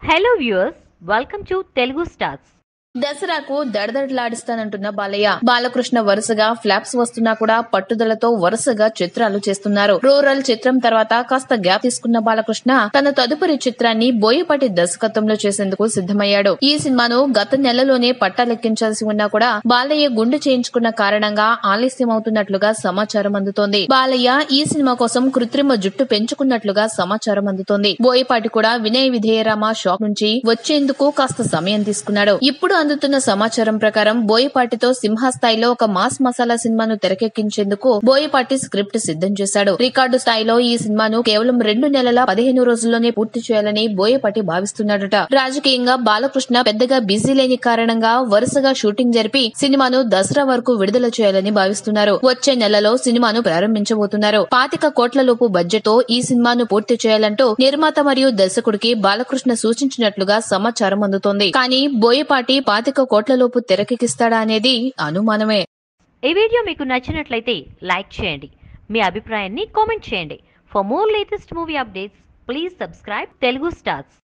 hello viewers welcome to Telugu stars దసరాకు దడదడలాడిస్తానంటున్న బాలయ్య బాలకృష్ణ వరుసగా ఫ్లాప్స్ వస్తున్నా కూడా పట్టుదలతో వరుసగా చిత్రాలు చేస్తున్నారు రూరల్ చిత్రం తర్వాత కాస్త గ్యాప్ తీసుకున్న బాలకృష్ణ తన తదుపరి చిత్రాన్ని బోయపాటి దర్శకత్వంలో చేసేందుకు సిద్ధమయ్యాడు ఈ సినిమాను గత నెలలోనే పట్టాలెక్కించాల్సి ఉన్నా కూడా బాలయ్య గుండె చేయించుకున్న కారణంగా ఆలస్యం అవుతున్నట్లుగా సమాచారం అందుతోంది బాలయ్య ఈ సినిమా కోసం కృత్రిమ జుట్టు పెంచుకున్నట్లుగా సమాచారం అందుతోంది బోయపాటి కూడా వినయ విధేయరామ షాప్ నుంచి వచ్చేందుకు కాస్త సమయం తీసుకున్నాడు ఇప్పుడు అందుతున్న సమాచారం ప్రకారం బోయపాటితో సింహస్థాయిలో ఒక మాస్ మసాలా సినిమాను తెరకెక్కించేందుకు బోయపాటి స్క్రిప్ట్ సిద్ధం చేశాడు రికార్డు స్థాయిలో ఈ సినిమాను కేవలం రెండు నెలల పదిహేను రోజుల్లోనే పూర్తి చేయాలని బోయపాటి భావిస్తున్నాడట రాజకీయంగా బాలకృష్ణ పెద్దగా బిజీ లేని కారణంగా వరుసగా షూటింగ్ జరిపి సినిమాను దసరా వరకు విడుదల చేయాలని భావిస్తున్నారు వచ్చే నెలలో సినిమాను ప్రారంభించబోతున్నారు పాతిక కోట్ల లోపు బడ్జెట్ తో ఈ సినిమాను పూర్తి చేయాలంటూ నిర్మాత మరియు దర్శకుడికి బాలకృష్ణ సూచించినట్లుగా సమాచారం అందుతోంది కానీ బోయపాటి పాతిక కోట్ల లోపు తెరకెక్కిస్తాడా అనేది అనుమానమే ఈ వీడియో మీకు నచ్చినట్లయితే లైక్ చేయండి మీ అభిప్రాయాన్ని కామెంట్ చేయండి for more latest movie updates please subscribe Telugu stars